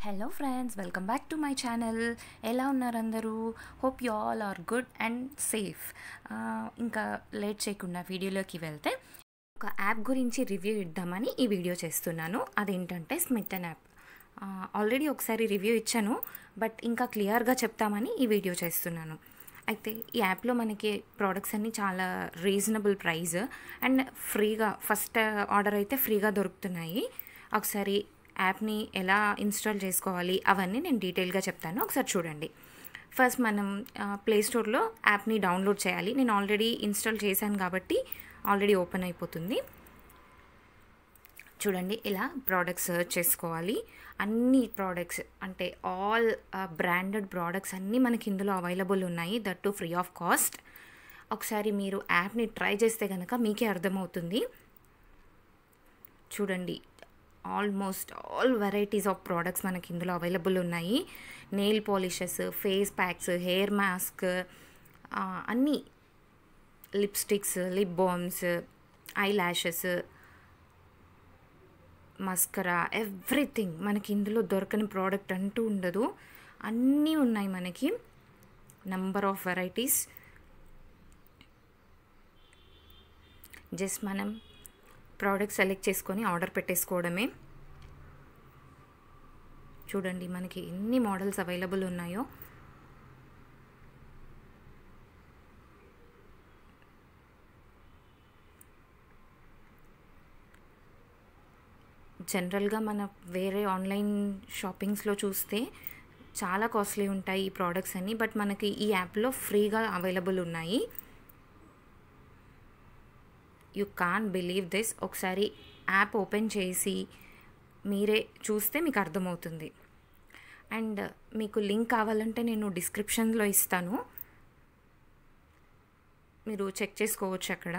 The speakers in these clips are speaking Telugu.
hello friends welcome back to my channel ఎలా ఉన్నారు అందరూ hope you all are good and safe ఇంకా లేట్ చేయకుండా వీడియోలోకి వెళ్తే ఒక యాప్ గురించి రివ్యూ ఇద్దామని ఈ వీడియో చేస్తున్నాను అదేంటంటే స్మిటన్ యాప్ ఆల్రెడీ ఒకసారి రివ్యూ ఇచ్చాను బట్ ఇంకా క్లియర్గా చెప్తామని ఈ వీడియో చేస్తున్నాను అయితే ఈ యాప్లో మనకి ప్రోడక్ట్స్ అన్నీ చాలా రీజనబుల్ ప్రైస్ అండ్ ఫ్రీగా ఫస్ట్ ఆర్డర్ అయితే ఫ్రీగా దొరుకుతున్నాయి ఒకసారి యాప్ని ఎలా ఇన్స్టాల్ చేసుకోవాలి అవన్నీ నేను డీటెయిల్గా చెప్తాను ఒకసారి చూడండి ఫస్ట్ మనం ప్లే స్టోర్లో యాప్ని డౌన్లోడ్ చేయాలి నేను ఆల్రెడీ ఇన్స్టాల్ చేశాను కాబట్టి ఆల్రెడీ ఓపెన్ అయిపోతుంది చూడండి ఇలా ప్రోడక్ట్స్ సర్చ్ చేసుకోవాలి అన్ని ప్రోడక్ట్స్ అంటే ఆల్ బ్రాండెడ్ ప్రోడక్ట్స్ అన్నీ మనకి ఇందులో అవైలబుల్ ఉన్నాయి that too free of cost ఒకసారి మీరు యాప్ని ట్రై చేస్తే కనుక మీకే అర్థమవుతుంది చూడండి almost all varieties of products మనకి ఇందులో అవైలబుల్ ఉన్నాయి nail polishes face packs hair mask అన్నీ lipsticks lip balms eye lashes mascara everything మనకి ఇందులో దొరకని ప్రోడక్ట్ అంటూ ఉండదు అన్నీ ఉన్నాయి మనకి నంబర్ ఆఫ్ వెరైటీస్ జస్ట్ మనం ప్రోడక్ట్ సెలెక్ట్ చేసుకొని ఆర్డర్ పెట్టేసుకోవడమే చూడండి మనకి ఎన్ని మోడల్స్ అవైలబుల్ ఉన్నాయో జనరల్గా మన వేరే ఆన్లైన్ షాపింగ్స్లో చూస్తే చాలా కాస్ట్లీ ఉంటాయి ఈ ప్రోడక్ట్స్ అన్నీ బట్ మనకి ఈ యాప్లో ఫ్రీగా అవైలబుల్ ఉన్నాయి యు కాన్ బిలీవ్ దిస్ ఒకసారి యాప్ ఓపెన్ చేసి మీరే చూస్తే మీకు అర్థమవుతుంది అండ్ మీకు లింక్ కావాలంటే నేను డిస్క్రిప్షన్లో ఇస్తాను మీరు చెక్ చేసుకోవచ్చు అక్కడ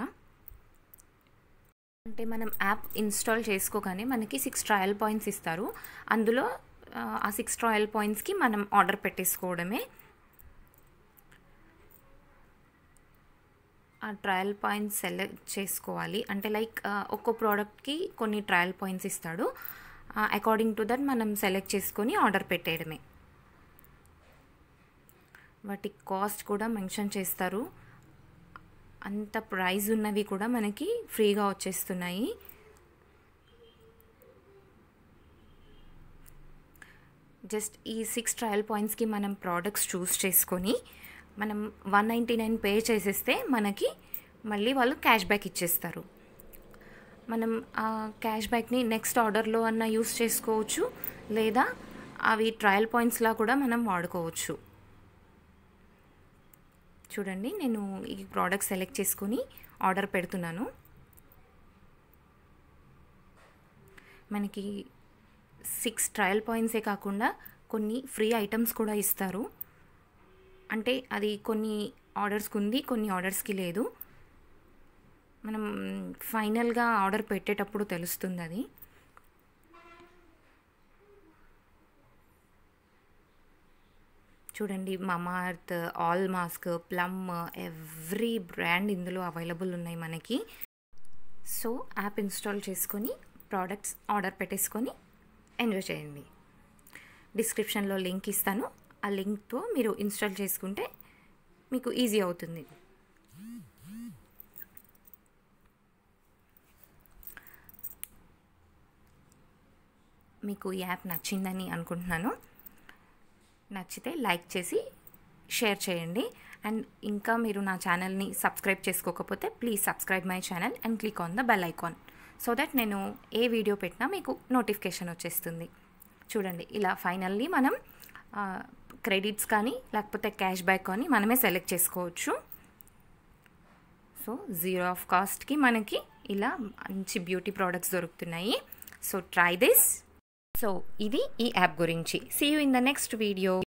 అంటే మనం యాప్ ఇన్స్టాల్ చేసుకోగానే మనకి సిక్స్ ట్రయల్ పాయింట్స్ ఇస్తారు అందులో ఆ సిక్స్ ట్రయల్ పాయింట్స్కి మనం ఆర్డర్ పెట్టేసుకోవడమే ఆ ట్రయల్ పాయింట్స్ సెలెక్ట్ చేసుకోవాలి అంటే లైక్ ఒక్కో ప్రోడక్ట్కి కొన్ని ట్రయల్ పాయింట్స్ ఇస్తాడు అకార్డింగ్ టు దట్ మనం సెలెక్ట్ చేసుకొని ఆర్డర్ పెట్టేయడమే వాటి కాస్ట్ కూడా మెన్షన్ చేస్తారు అంత ప్రైజ్ ఉన్నవి కూడా మనకి ఫ్రీగా వచ్చేస్తున్నాయి జస్ట్ ఈ సిక్స్ ట్రయల్ పాయింట్స్కి మనం ప్రోడక్ట్స్ చూస్ చేసుకొని మనం వన్ నైంటీ నైన్ పే చేసేస్తే మనకి మళ్ళీ వాళ్ళు క్యాష్ బ్యాక్ ఇచ్చేస్తారు మనం ఆ క్యాష్ బ్యాక్ని నెక్స్ట్ ఆర్డర్లో అన్న యూస్ చేసుకోవచ్చు లేదా అవి ట్రయల్ పాయింట్స్లా కూడా మనం వాడుకోవచ్చు చూడండి నేను ఈ ప్రోడక్ట్ సెలెక్ట్ చేసుకొని ఆర్డర్ పెడుతున్నాను మనకి సిక్స్ ట్రయల్ పాయింట్సే కాకుండా కొన్ని ఫ్రీ ఐటమ్స్ కూడా ఇస్తారు అంటే అది కొన్ని ఆర్డర్స్కి ఉంది కొన్ని ఆర్డర్స్కి లేదు మనం ఫైనల్గా ఆర్డర్ పెట్టేటప్పుడు తెలుస్తుంది అది చూడండి Mamaearth all mask Plum every brand ఇందులో అవైలబుల్ ఉన్నాయి మనకి సో యాప్ ఇన్స్టాల్ చేసుకొని ప్రోడక్ట్స్ ఆర్డర్ పెట్టేసుకొని ఎంజాయ్ చేయండి డిస్క్రిప్షన్లో లింక్ ఇస్తాను ఆ లింక్తో మీరు ఇన్స్టాల్ చేసుకుంటే మీకు ఈజీ అవుతుంది మీకు ఈ యాప్ నచ్చిందని అనుకుంటున్నాను నచ్చితే లైక్ చేసి షేర్ చేయండి అండ్ ఇంకా మీరు నా ఛానల్ని సబ్స్క్రైబ్ చేసుకోకపోతే please subscribe my channel and click on the bell icon so that నేను ఏ వీడియో పెట్టినా మీకు నోటిఫికేషన్ వచ్చేస్తుంది చూడండి ఇలా ఫైనల్లీ మనం క్రెడిట్స్ కానీ లేకపోతే క్యాష్ బ్యాక్ కానీ మనమే సెలెక్ట్ చేసుకోవచ్చు సో జీరో ఆఫ్ కాస్ట్కి మనకి ఇలా మంచి బ్యూటీ ప్రోడక్ట్స్ దొరుకుతున్నాయి సో ట్రై దిస్ సో ఇది ఈ యాప్ గురించి see you in the next video